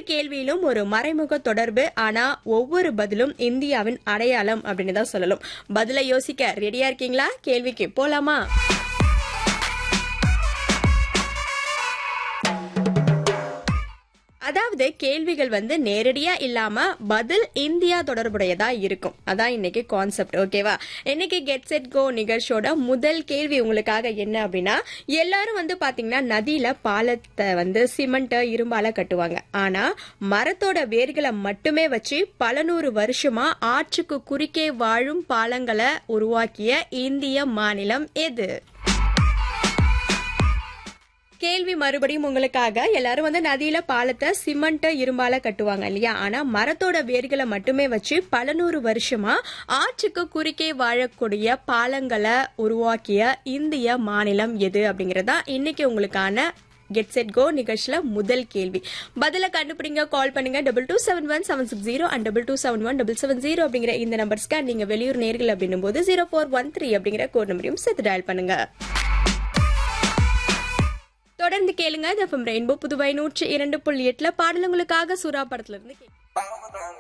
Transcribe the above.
கேள்வியிலும் ஒரு மறைமுக தொடர்பு ஆனா ஒவ்வொரு பதிலும் இந்தியாவின் அடையாளம் அப்படின்னு தான் சொல்லலாம் பதில யோசிக்க ரெடியா இருக்கீங்களா கேள்விக்கு போலாமா அதாவது கேள்விகள் வந்து நேரடியா இல்லாம பதில் இந்தியா தொடர்புடையதா இருக்கும் அதான் இன்னைக்கு கான்செப்ட் ஓகேவா இன்னைக்கு கெட் செட் கோ நிகழ்ச்சியோட முதல் கேள்வி உங்களுக்காக என்ன அப்படின்னா எல்லாரும் வந்து பாத்தீங்கன்னா நதியில பாலத்தை வந்து சிமெண்ட் இரும்பால கட்டுவாங்க ஆனா மரத்தோட வேர்களை மட்டுமே வச்சு பல நூறு வருஷமா ஆற்றுக்கு குறுக்கே வாழும் பாலங்களை உருவாக்கிய இந்திய மாநிலம் எது கேள்வி மறுபடியும் உங்களுக்காக எல்லாரும் வந்து நதியில பாலத்தை சிமெண்ட் இரும்பால கட்டுவாங்க இல்லையா ஆனா மரத்தோட வேர்களை மட்டுமே வச்சு பல நூறு வருஷமா ஆற்றுக்கு குறுக்கே வாழக்கூடிய பாலங்களை உருவாக்கிய இந்திய மாநிலம் எது அப்படிங்கறதா இன்னைக்கு உங்களுக்கான கெட் செட் கோ நிகழ்ச்சியில முதல் கேள்வி பதில கண்டுபிடிங்க கால் பண்ணுங்க double two seven one seven six zero and double two seven one double seven zero அப்படிங்கிற இந்த நம்பர்ஸ்க்கு நீங்க வெளியூர் நேர்கள் அப்படின்னும் போது ஜீரோ ஃபோர் ஒன் த்ரீ அப்படிங்கிற கோட் நம்பரையும் சேர்த்து டயல் பண்ணுங்க தொடர்ந்து கேளுங்க ரெயின்போ புதுவை நூற்றி இரண்டு புள்ளி எட்டுல பாடலுங்களுக்காக சூறா படத்துல இருந்து கேளுங்க.